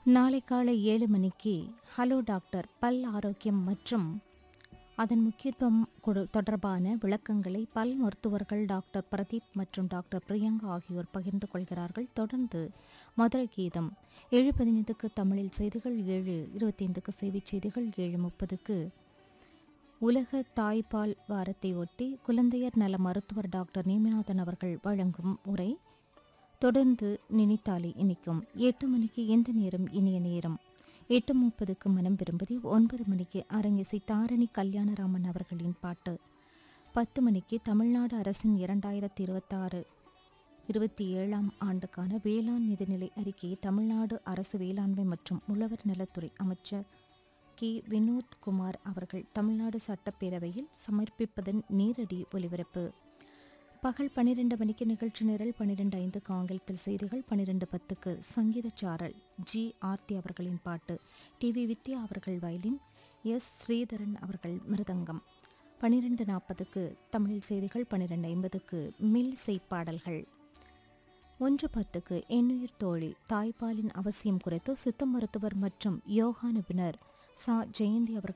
நாளை காலை ஏழு மணிக்கு ஹலோ டாக்டர் பல் ஆரோக்கியம் மற்றும் அதன் முக்கியத்துவம் கொடு- தொடர்பான விளக்கங்களை பல் மருத்துவர்கள் டாக்டர் பிரதீப் மற்றும் டாக்டர் பிரியங்கா ஆகியோர் பகிர்ந்து கொள்கிறார்கள் தொடர்ந்து மதுரை கீதம் ஏழு பதினைந்துக்கு தமிழில் செய்திகள் ஏழு இருபத்தைந்துக்கு செய்திச் செய்திகள் ஏழு முப்பதுக்கு உலக தாய்ப்பால் வாரத்தை ஒட்டி குழந்தையர் நல மருத்துவர் டாக்டர் நேமிநாதன் அவர்கள் வழங்கும் உரை தொடர்ந்து நினைத்தாலே இனிக்கும் எட்டு மணிக்கு எந்த நேரம் இனிய நேரம் எட்டு முப்பதுக்கு மனம் விரும்புதி ஒன்பது மணிக்கு அரங்கிசை தாரணி கல்யாணராமன் அவர்களின் பாட்டு பத்து மணிக்கு தமிழ்நாடு அரசின் இரண்டாயிரத்தி இருபத்தாறு இருபத்தி ஏழாம் ஆண்டுக்கான வேளாண் நிதிநிலை அறிக்கையை தமிழ்நாடு அரசு வேளாண்மை மற்றும் உழவர் நலத்துறை அமைச்சர் கே வினோத் குமார் அவர்கள் தமிழ்நாடு சட்டப்பேரவையில் சமர்ப்பிப்பதன் நேரடி ஒலிபரப்பு பகல் பன்னிரண்டு மணிக்கு நிகழ்ச்சி நிரல் பன்னிரெண்டு ஐந்துக்கு ஆங்கிலத்தில் செய்திகள் பன்னிரெண்டு பத்துக்கு சங்கீத சாரல் ஜி ஆர்த்தி அவர்களின் பாட்டு டிவி வித்யா அவர்கள் வயலின் எஸ் ஸ்ரீதரன் அவர்கள் மிருதங்கம் பன்னிரெண்டு நாற்பதுக்கு தமிழில் செய்திகள் பன்னிரெண்டு ஐம்பதுக்கு மில் பாடல்கள் ஒன்று பத்துக்கு எண்ணுயிர் தோழி தாய்ப்பாலின் அவசியம் குறித்து சித்த மருத்துவர் மற்றும் யோகா நிபுணர் சா ஜெயந்தி அவர்கள்